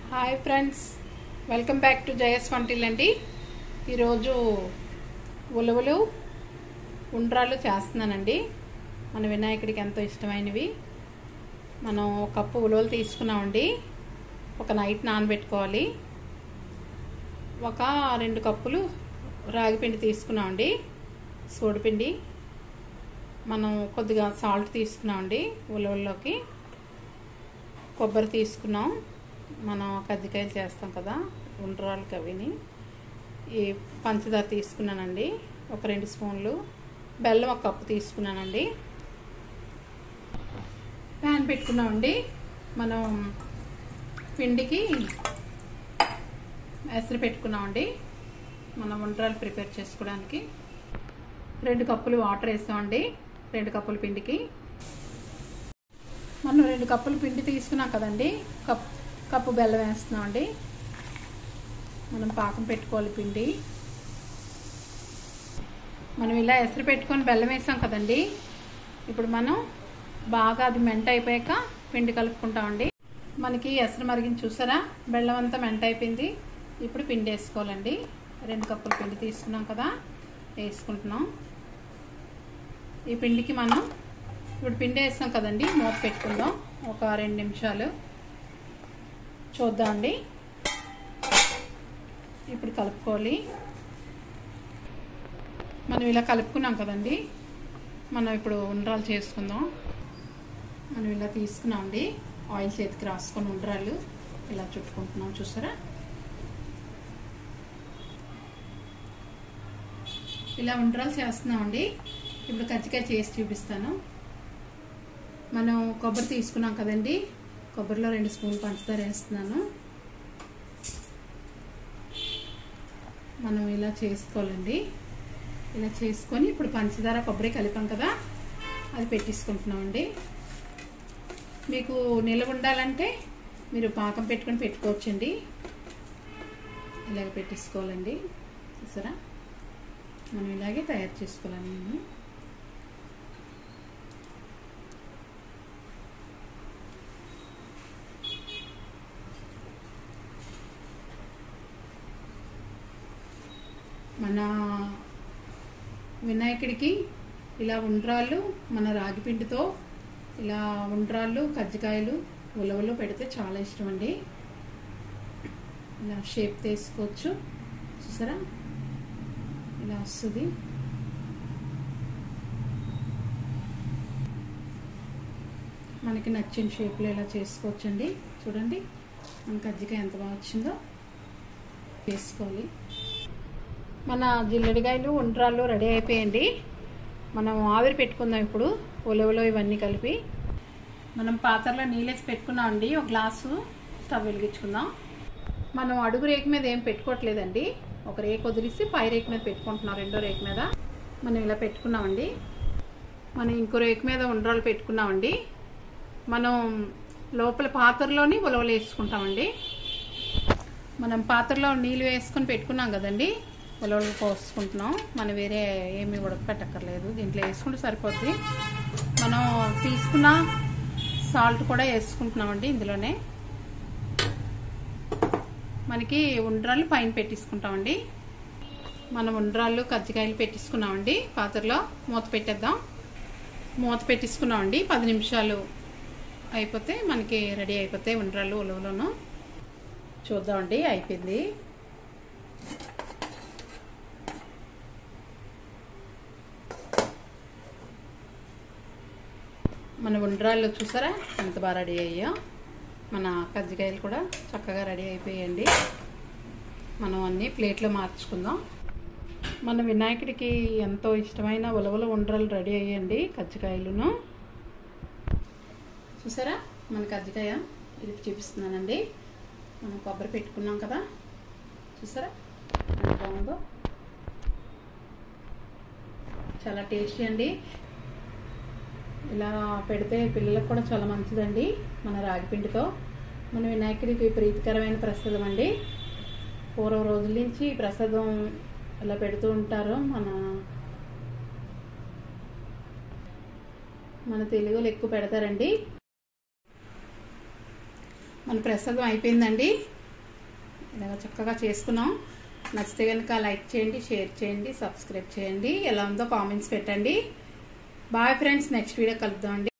hi friends welcome back to జయస్ వంటిల్ అండి ఈరోజు ఉలవలు ఉండ్రాలు చేస్తున్నానండి మన వినాయకుడికి ఎంతో ఇష్టమైనవి మనం ఒక కప్పు ఉలవలు తీసుకున్నామండి ఒక నైట్ నానబెట్టుకోవాలి ఒక రెండు కప్పులు రాగిపిండి తీసుకున్నామండి సోడిపిండి మనం కొద్దిగా సాల్ట్ తీసుకున్నామండి ఉలవల్లోకి కొబ్బరి తీసుకున్నాం మనం కజ్జికాయలు చేస్తాం కదా ఉండ్రాలకి అవిని ఈ పంచదార తీసుకున్నానండి ఒక రెండు స్పూన్లు బెల్లం ఒక కప్పు తీసుకున్నానండి ప్యాన్ పెట్టుకున్నామండి మనం పిండికి ఎసరు పెట్టుకున్నామండి మనం ఉండ్రాలు ప్రిపేర్ చేసుకోవడానికి రెండు కప్పులు వాటర్ వేసామండి రెండు కప్పుల పిండికి మనం రెండు కప్పులు పిండి తీసుకున్నాం కదండి కప్ కప్పు బెల్లం వేస్తున్నామండి మనం పాకం పెట్టుకోవాలి పిండి మనం ఇలా ఎసరు పెట్టుకొని బెల్లం వేసాం కదండి ఇప్పుడు మనం బాగా అది మెంట అయిపోయాక పిండి కలుపుకుంటామండి మనకి ఎసరు మరిగించి చూసారా బెల్లం అంతా మెంట అయిపోయింది ఇప్పుడు పిండి వేసుకోవాలండి రెండు కప్పుల పిండి తీసుకున్నాం కదా వేసుకుంటున్నాం ఈ పిండికి మనం ఇప్పుడు పిండి వేస్తాం కదండి మూత పెట్టుకుందాం ఒక రెండు నిమిషాలు చూద్దామండి ఇప్పుడు కలుపుకోవాలి మనం ఇలా కలుపుకున్నాం కదండి మనం ఇప్పుడు ఉండ్రాలు చేసుకుందాం మనం ఇలా తీసుకున్నామండి ఆయిల్ చేతికి రాసుకొని ఉండ్రాలు ఇలా చుట్టుకుంటున్నాం చూసారా ఇలా ఉండ్రాలు చేస్తున్నామండి ఇప్పుడు కజ్జికాయ చేసి చూపిస్తాను మనం కొబ్బరి తీసుకున్నాం కదండి కొబ్బరిలో రెండు స్పూన్లు పంచదార వేస్తున్నాను మనం ఇలా చేసుకోవాలండి ఇలా చేసుకొని ఇప్పుడు పంచదార కొబ్బరి కలిపాం కదా అది పెట్టేసుకుంటున్నామండి మీకు నిల్వ ఉండాలంటే మీరు పాకం పెట్టుకొని పెట్టుకోవచ్చండి ఇలాగ పెట్టేసుకోవాలండి చూసారా మనం ఇలాగే తయారు చేసుకోవాలండి నేను మన వినాయకుడికి ఇలా ఉండ్రాళ్ళు మన రాగిపిండితో ఇలా ఉండ్రాళ్ళు కజ్జికాయలు ఉలవలు పెడితే చాలా ఇష్టం అండి ఇలా షేప్ తీసుకోవచ్చు చూసారా ఇలా వస్తుంది మనకి నచ్చిన షేప్లో ఇలా చేసుకోవచ్చండి చూడండి మన కజ్జికాయ ఎంత బాగా వచ్చిందో చేసుకోవాలి మన జిల్లడికాయలు ఉండ్రాళ్ళు రెడీ అయిపోయండి మనం ఆవిరి పెట్టుకుందాం ఇప్పుడు ఉలవలో ఇవన్నీ కలిపి మనం పాత్రలో నీళ్ళేసి పెట్టుకున్నామండి ఒక గ్లాసు స్టవ్ వెలిగించుకుందాం మనం అడుగు రేకు మీద ఏం పెట్టుకోవట్లేదండి ఒక రేకు వదిలేసి పై రేకు మీద పెట్టుకుంటున్నాం రెండో రేకు మీద మనం ఇలా పెట్టుకున్నామండి మనం ఇంకో రేకు మీద ఉండ్రాలు పెట్టుకున్నామండి మనం లోపల పాత్రలోని ఉలవలు వేసుకుంటామండి మనం పాత్రలో నీళ్ళు వేసుకొని పెట్టుకున్నాం కదండి ఉలవలు పోసుకుంటున్నాం మనం వేరే ఏమి ఉడకపెట్టక్కర్లేదు దీంట్లో వేసుకుంటే సరిపోద్ది మనం తీసుకున్న సాల్ట్ కూడా వేసుకుంటున్నామండి ఇందులోనే మనకి ఉండ్రాళ్ళు పైన పెట్టేసుకుంటామండి మనం ఉండ్రాళ్ళు కజ్జికాయలు పెట్టేసుకున్నామండి పాత్రలో మూత పెట్టేద్దాం మూత పెట్టేసుకున్నామండి పది నిమిషాలు అయిపోతే మనకి రెడీ అయిపోతాయి ఉండ్రాళ్ళు ఉలవలోను చూద్దామండి అయిపోయింది మన ఉండ్రాళ్ళు చూసారా ఎంత బాగా రెడీ అయ్యో మన కజ్జికాయలు కూడా చక్కగా రెడీ అయిపోయాయండి మనం అన్నీ ప్లేట్లో మార్చుకుందాం మన వినాయకుడికి ఎంతో ఇష్టమైన ఉలవల ఉండ్రాలు రెడీ అయ్యండి కజ్జికాయలును చూసారా మన కజ్జికాయ ఇది చూపిస్తున్నానండి మనం కొబ్బరి పెట్టుకున్నాం కదా చూసారా ఎంత బాగుందో చాలా టేస్టీ అండి ఇలా పెడితే పిల్లలకు కూడా చాలా మంచిదండి మన రాగిపిండితో మన వినాయకుడికి ప్రీతికరమైన ప్రసాదం అండి పూర్వం రోజుల నుంచి ఈ ప్రసాదం ఇలా పెడుతూ ఉంటారు మన మన తెలుగులో ఎక్కువ పెడతారండి మన ప్రసాదం అయిపోయిందండి ఇలాగ చక్కగా చేసుకున్నాం నచ్చితే కనుక లైక్ చేయండి షేర్ చేయండి సబ్స్క్రైబ్ చేయండి ఎలా ఉందో కామెంట్స్ పెట్టండి బాయ్ ఫ్రెండ్స్ నెక్స్ట్ వీడియో కలుద్దాం అండి